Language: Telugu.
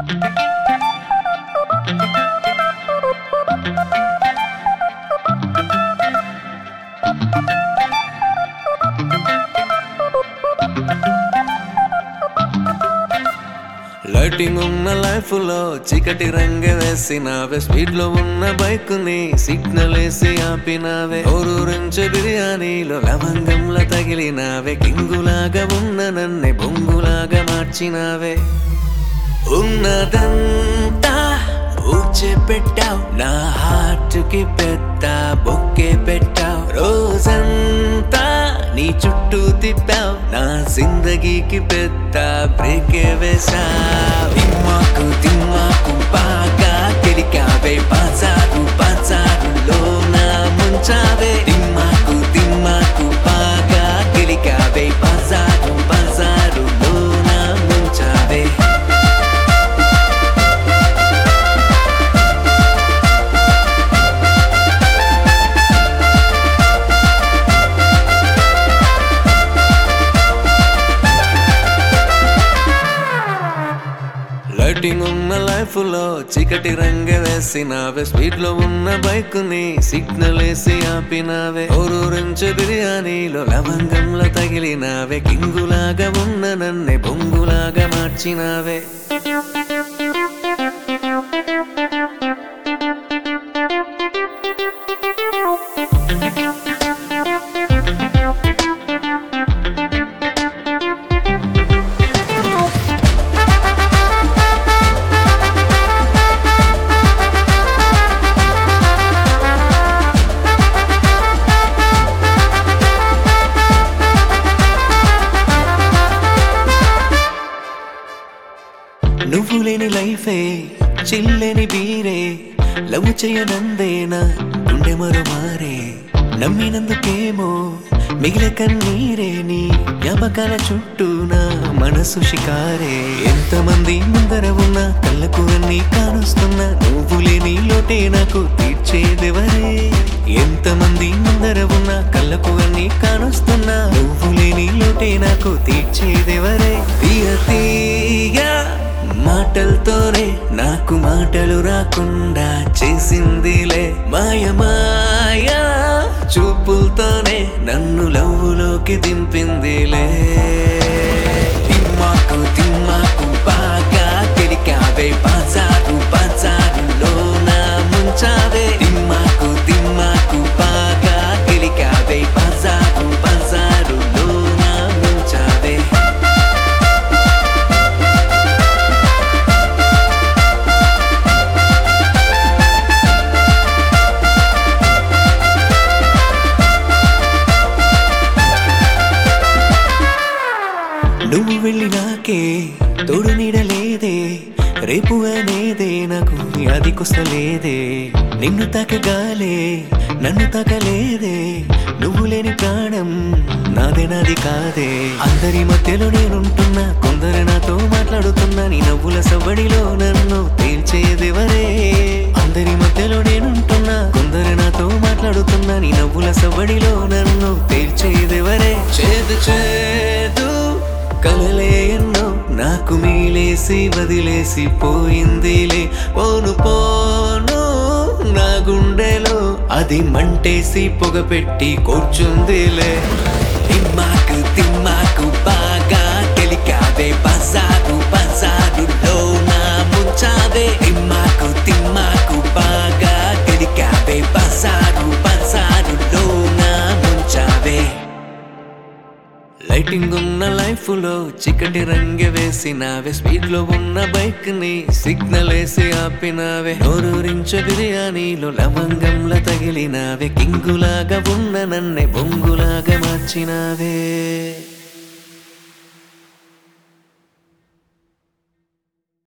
లైటింగ్ ఉన్న లైఫ్ లో చీకటి రంగ వేసినావే స్పీడ్ లో ఉన్న బైక్ ని సిగ్నల్ వేసి ఆపినావే ఊరూరించే బిర్యానీలో లవంగంలా తగిలినావే కింగులాగా ఉన్న నన్నే బొంగులాగా మార్చినావే ఉన్నదంతా ఊచే పెట్టావు నా హార్ట్ కి పెద్ద బొక్కే పెట్టావు రోజంతా నీ చుట్టూ తిప్పావు నా జిందగీకి పెద్ద బ్రేకే వేశావు తిమ్మాకు తిమ్మాకు బాగా కెలికావే బజారు బజారులో నా ముంచావే తిమ్మాకు తిమ్మాకు బాగా కెలికావే బజారు బజారులో నా ముంచావే లైటింగ్ ఉన్న లైఫ్ లో చీకటి రంగ వేసినావే స్పీడ్ లో ఉన్న బైక్ ని సిగ్నల్ వేసి ఆపినావే ఊరూరించే బిర్యానీలో లవంగంలో తగిలినావే కింగులాగా ఉన్న నన్నే బొంగులాగా మార్చినావే నువ్వు లేని లైఫే చిల్లేని బీరే లవ్ చేయనందేనా గుండె మరో మారే నమ్మినందుకేమో మిగిలే కన్నీరే నీ జ్ఞాపకాల చుట్టూ నా మనసు షికారే ఎంతమంది ముందర ఉన్నా కళ్ళకు అన్ని కానుస్తున్నా నువ్వు లేని లోటే నాకు తీర్చేదెవరే ఎంతమంది ముందర ఉన్నా కళ్ళకు అన్ని కానుస్తున్నా నువ్వు లేని లోటే నాకు తీర్చేదెవరే తీయ తీయ మాటలతోనే నాకు మాటలు రాకుండా చేసిందిలే మాయ మాయ చూపులతోనే నన్ను లవ్వులోకి దింపిందిలే తిమ్మాకు తిమ్మాకు బాగా కెలికావే బజారు బజారులో నా ముంచావే తిమ్మాకు తిమ్మాకు బాగా కెలికావే బజారు బజారులో నా ముంచావే నువ్వు వెళ్ళినాకే తోడు నీడలేదే రేపు అనేదే నాకు అదికొస్తలేదే నిన్ను తాకగాలే నన్ను తాకలేదే నువ్వు లేని ప్రాణం నాదే నాది కాదే అందరి మధ్యలో నేనుంటున్నా కొందరు నాతో మాట్లాడుతున్నా నీ నవ్వుల సవ్వడిలో నన్ను తేల్చేదెవరే అందరి మధ్యలో నేనుంటున్నా కొందరు నాతో మాట్లాడుతున్నా నీ నవ్వుల సవ్వడిలో నన్ను తేల్చేదెవరే చేదు చేదు కలలే ఎన్నో నాకు మీలేసి వదిలేసి పోయిందిలే పోను పోను నా గుండెలో అది మంటేసి పొగ పెట్టి కూర్చుందిలే తిమ్మాకు తిమ్మాకు బాగా కెలికావే బజారు బజారులో నా ముంచావే తిమ్మాకు తిమ్మాకు బాగా కెలికావే బజారు బజారులో నా ముంచావే లైటింగ్ ఉన్న లైఫ్ లో చికటి రంగె వేసినావే స్పీడ్ లో ఉన్న బైక్ ని సిగ్నల్ వేసి ఆపినావే నోరూరించే బిర్యానీలో లవంగంలా తగిలినావే కింగులాగా ఉన్న నన్నే బొంగులాగా మార్చినావే